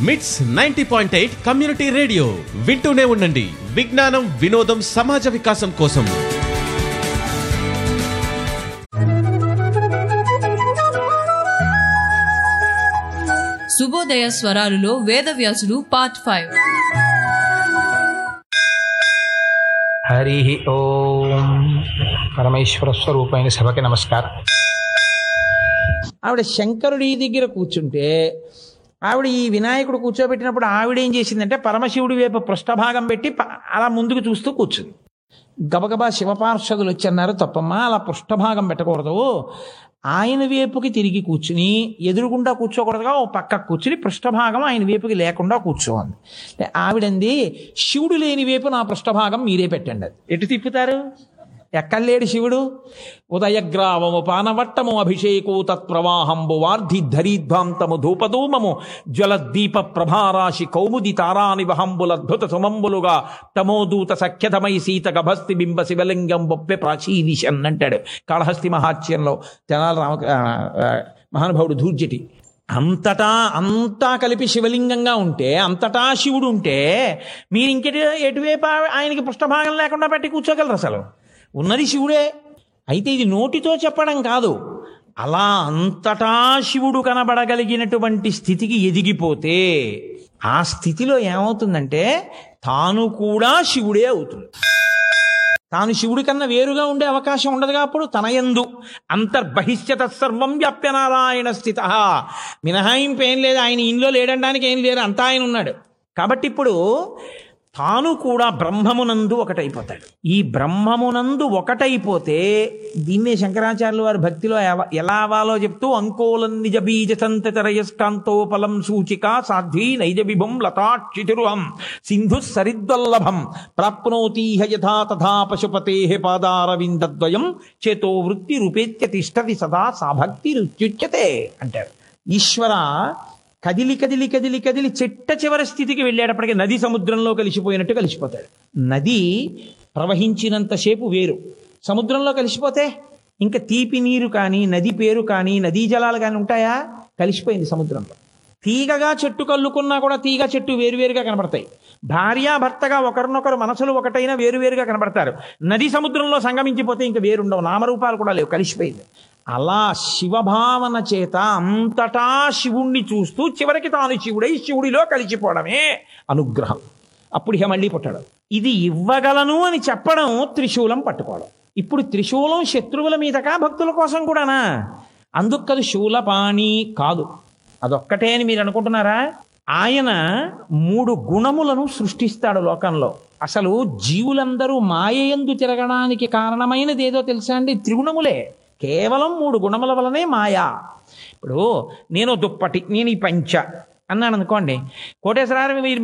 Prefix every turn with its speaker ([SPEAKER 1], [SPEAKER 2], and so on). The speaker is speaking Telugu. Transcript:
[SPEAKER 1] మిట్స్ ninety point eight community radio వింటూనే ఉండండి విజ్ఞానం వినోదం సమాజ వికాసం కోసం
[SPEAKER 2] శుభోదయ స్వరాలులో వేదవ్యాసుడు పార్ట్ ఫైవ్
[SPEAKER 3] హరి ఓం పరమేశ్వర స్వరూపమైన సభకి నమస్కారం ఆవిడ శంకరుడి దగ్గర కూర్చుంటే ఆవిడ ఈ వినాయకుడు కూర్చోబెట్టినప్పుడు ఆవిడ ఏం చేసిందంటే పరమశివుడి వైపు పృష్ఠభాగం పెట్టి ప- అలా ముందుకు చూస్తూ కూర్చుంది గబగబా శివపార్షదులు వచ్చి అన్నారు తప్పమ్మా అలా పృష్ఠభాగం పెట్టకూడదు ఆయన వైపుకి తిరిగి కూర్చుని ఎదురుగుండా కూర్చోకూడదుగా ఓ పక్కకు కూర్చుని పృష్ఠభాగం ఆయన వైపుకి లేకుండా కూర్చోంది అంటే ఆవిడంది శివుడు లేని వైపు నా పృష్ఠభాగం మీరే పెట్టండి అది ఎటు తిప్పుతారు ఎక్కలేడు శివుడు ఉదయగ్రావము పానవట్టము అభిషేకు తత్ప్రవాహంబు వార్ధి ధరీధ్వాంతము ధూపధూమము జ్వలద్దీప ప్రభారాశి కౌముది తారానివహంబులద్భుత సుమంబులుగా తమోదూత సఖ్యతమై సీత గభస్తి బింబ శివలింగం బొప్పె ప్రాచీదిశన్ అంటాడు కాళహస్తి మహాత్యంలో తెనాలి రామ ఆ, ఆ, మహానుభావుడు ధూర్జటి అంతటా అంతా కలిపి శివలింగంగా ఉంటే అంతటా శివుడు ఉంటే మీరు ఇంకెటు ఎటువైపు ఆ- ఆయనకి పృష్ఠభాగం లేకుండా పెట్టి కూర్చోగలరు అసలు ఉన్నది శివుడే అయితే ఇది నోటితో చెప్పడం కాదు అలా అంతటా శివుడు కనబడగలిగినటువంటి స్థితికి ఎదిగిపోతే ఆ స్థితిలో ఏమవుతుందంటే తాను కూడా శివుడే అవుతుంది తాను శివుడి కన్నా వేరుగా ఉండే అవకాశం ఉండదుగా అప్పుడు తన యందు అంతర్బహిష్యత సర్వం వ్యాప్య నారాయణ స్థిత మినహాయింపు ఏం లేదు ఆయన ఇంట్లో లేడడానికి ఏం లేదు అంతా ఆయన ఉన్నాడు కాబట్టి ఇప్పుడు తాను కూడా బ్రహ్మమునందు ఒకటైపోతాడు ఈ బ్రహ్మమునందు ఒకటైపోతే దీన్నే శంకరాచార్యుల వారి భక్తిలో ఎవ- ఎలా అవ్వాలో చెప్తూ అంకోలం నిజ బీజ సంతరయస్కాంతోపలం సూచిక సాధ్వీ నైజ విభం లతాక్షితిరుహం సింధు సరిద్వల్లభం ప్రాప్నోతీహ యథా తథా పశుపతే పాదారవిందద్వయం చేతో వృత్తి రూపేత్య తిష్టది సదా సా భక్తి రుత్యుచ్యతే అంటారు ఈశ్వర కదిలి కదిలి కదిలి కదిలి చిట్ట చివరి స్థితికి వెళ్ళేటప్పటికి నది సముద్రంలో కలిసిపోయినట్టు కలిసిపోతాడు నది ప్రవహించినంతసేపు వేరు సముద్రంలో కలిసిపోతే ఇంకా తీపి నీరు కానీ నది పేరు కానీ నదీ జలాలు కానీ ఉంటాయా కలిసిపోయింది సముద్రంలో తీగగా చెట్టు కల్లుకున్నా కూడా తీగ చెట్టు వేరువేరుగా కనబడతాయి భార్యాభర్తగా ఒకరినొకరు మనసులు ఒకటైనా వేరువేరుగా కనబడతారు నది సముద్రంలో సంగమించిపోతే ఇంకా వేరుండవు నామరూపాలు కూడా లేవు కలిసిపోయింది అలా శివభావన చేత అంతటా శివుణ్ణి చూస్తూ చివరికి తాను శివుడై శివుడిలో కలిసిపోవడమే అనుగ్రహం అప్పుడు ఇక మళ్ళీ పుట్టడం ఇది ఇవ్వగలను అని చెప్పడం త్రిశూలం పట్టుకోవడం ఇప్పుడు త్రిశూలం శత్రువుల మీదకా భక్తుల కోసం కూడానా అందుకు కాదు శూలపాణి కాదు అదొక్కటే అని మీరు అనుకుంటున్నారా ఆయన మూడు గుణములను సృష్టిస్తాడు లోకంలో అసలు జీవులందరూ మాయయందు తిరగడానికి కారణమైనది ఏదో తెలుసా అండి త్రిగుణములే కేవలం మూడు గుణముల వలనే మాయా ఇప్పుడు నేను దుప్పటి నేను ఈ పంచ అన్నాను అనుకోండి కోటేశ్వరారు మీరు